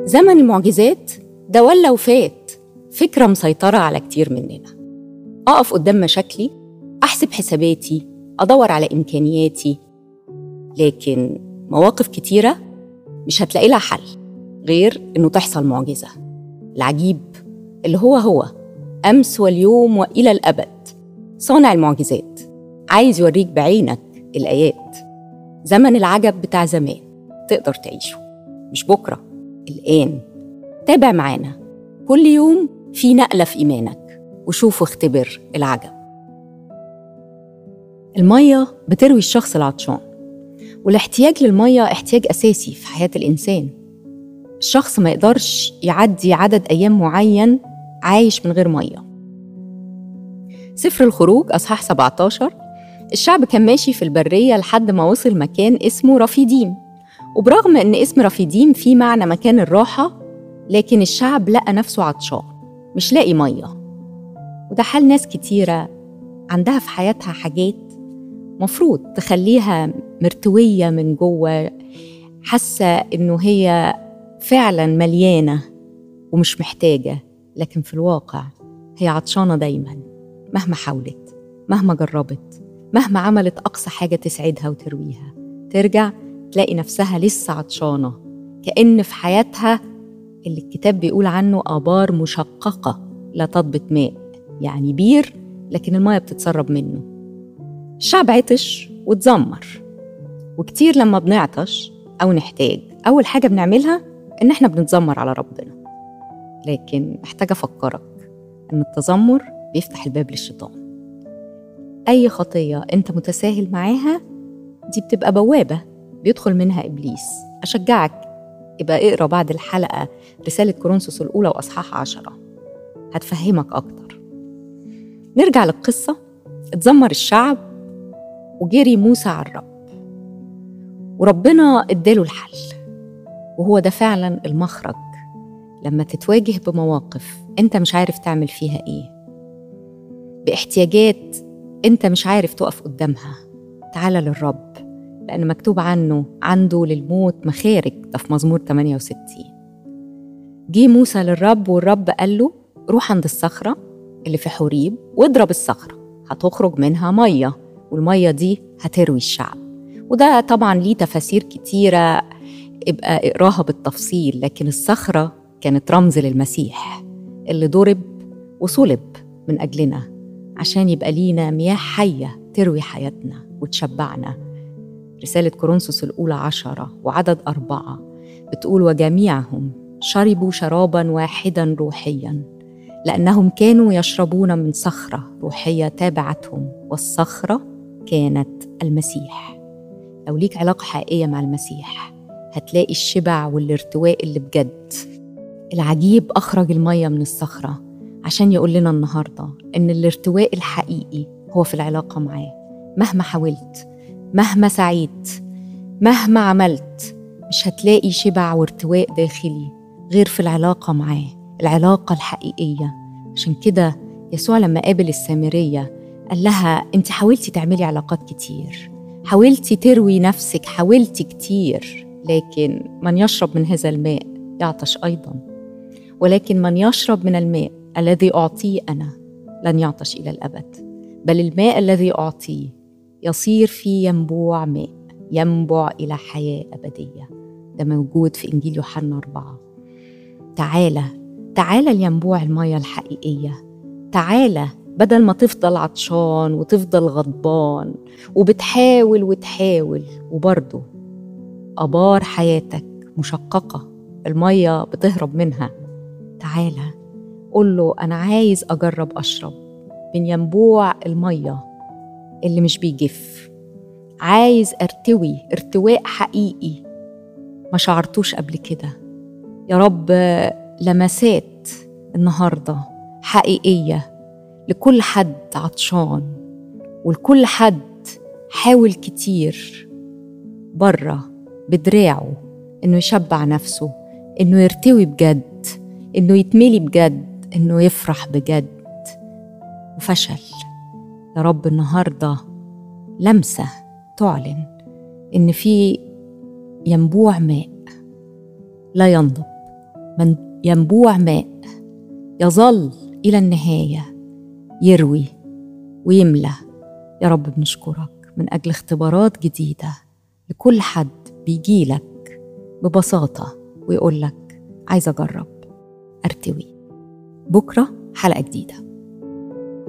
زمن المعجزات ده ولا وفات فكرة مسيطرة على كتير مننا أقف قدام مشاكلي أحسب حساباتي أدور على إمكانياتي لكن مواقف كتيرة مش هتلاقي لها حل غير إنه تحصل معجزة العجيب اللي هو هو أمس واليوم وإلى الأبد صانع المعجزات عايز يوريك بعينك الآيات زمن العجب بتاع زمان تقدر تعيشه مش بكرة الآن تابع معانا كل يوم في نقلة في إيمانك وشوف واختبر العجب المية بتروي الشخص العطشان والاحتياج للمية احتياج أساسي في حياة الإنسان الشخص ما يقدرش يعدي عدد أيام معين عايش من غير مية سفر الخروج أصحاح 17 الشعب كان ماشي في البرية لحد ما وصل مكان اسمه رفيديم وبرغم إن اسم رفيديم فيه معنى مكان الراحة لكن الشعب لقى نفسه عطشان مش لاقي مية وده حال ناس كتيرة عندها في حياتها حاجات مفروض تخليها مرتوية من جوه حاسة إنه هي فعلا مليانة ومش محتاجة لكن في الواقع هي عطشانة دايما مهما حاولت مهما جربت مهما عملت أقصى حاجة تسعدها وترويها ترجع تلاقي نفسها لسه عطشانة كأن في حياتها اللي الكتاب بيقول عنه آبار مشققة لا تضبط ماء يعني بير لكن المية بتتسرب منه الشعب عطش واتذمر وكتير لما بنعطش أو نحتاج أول حاجة بنعملها إن إحنا بنتذمر على ربنا لكن محتاجة أفكرك إن التذمر بيفتح الباب للشيطان أي خطية أنت متساهل معاها دي بتبقى بوابة بيدخل منها إبليس أشجعك يبقى اقرا بعد الحلقة رسالة كورنثوس الأولى وأصحاح عشرة هتفهمك أكتر نرجع للقصة اتذمر الشعب وجري موسى على الرب وربنا اداله الحل وهو ده فعلا المخرج لما تتواجه بمواقف انت مش عارف تعمل فيها ايه باحتياجات انت مش عارف تقف قدامها تعال للرب لأن مكتوب عنه عنده للموت مخارج ده في مزمور 68 جه موسى للرب والرب قال له روح عند الصخرة اللي في حوريب واضرب الصخرة هتخرج منها مية والمية دي هتروي الشعب وده طبعا ليه تفاسير كتيرة ابقى اقراها بالتفصيل لكن الصخرة كانت رمز للمسيح اللي ضرب وصلب من أجلنا عشان يبقى لينا مياه حية تروي حياتنا وتشبعنا رسالة كورنثوس الأولى عشرة وعدد أربعة بتقول وجميعهم شربوا شرابا واحدا روحيا لأنهم كانوا يشربون من صخرة روحية تابعتهم والصخرة كانت المسيح لو ليك علاقة حقيقية مع المسيح هتلاقي الشبع والارتواء اللي بجد العجيب أخرج المية من الصخرة عشان يقول لنا النهاردة إن الارتواء الحقيقي هو في العلاقة معاه مهما حاولت مهما سعيت مهما عملت مش هتلاقي شبع وارتواء داخلي غير في العلاقة معاه العلاقة الحقيقية عشان كده يسوع لما قابل السامرية قال لها انت حاولتي تعملي علاقات كتير حاولتي تروي نفسك حاولتي كتير لكن من يشرب من هذا الماء يعطش أيضا ولكن من يشرب من الماء الذي أعطيه أنا لن يعطش إلى الأبد بل الماء الذي أعطيه يصير في ينبوع ماء ينبع إلى حياة أبدية ده موجود في إنجيل يوحنا أربعة تعالى تعالى لينبوع المية الحقيقية تعالى بدل ما تفضل عطشان وتفضل غضبان وبتحاول وتحاول وبرضه أبار حياتك مشققة المية بتهرب منها تعالى قول له أنا عايز أجرب أشرب من ينبوع المية اللي مش بيجف عايز ارتوي ارتواء حقيقي ما شعرتوش قبل كده يا رب لمسات النهارده حقيقيه لكل حد عطشان ولكل حد حاول كتير بره بدراعه انه يشبع نفسه انه يرتوي بجد انه يتملي بجد انه يفرح بجد وفشل يا رب النهارده لمسه تعلن ان في ينبوع ماء لا ينضب من ينبوع ماء يظل إلى النهاية يروي ويملى يا رب بنشكرك من أجل اختبارات جديدة لكل حد بيجيلك ببساطة ويقول لك عايز أجرب أرتوي بكرة حلقة جديدة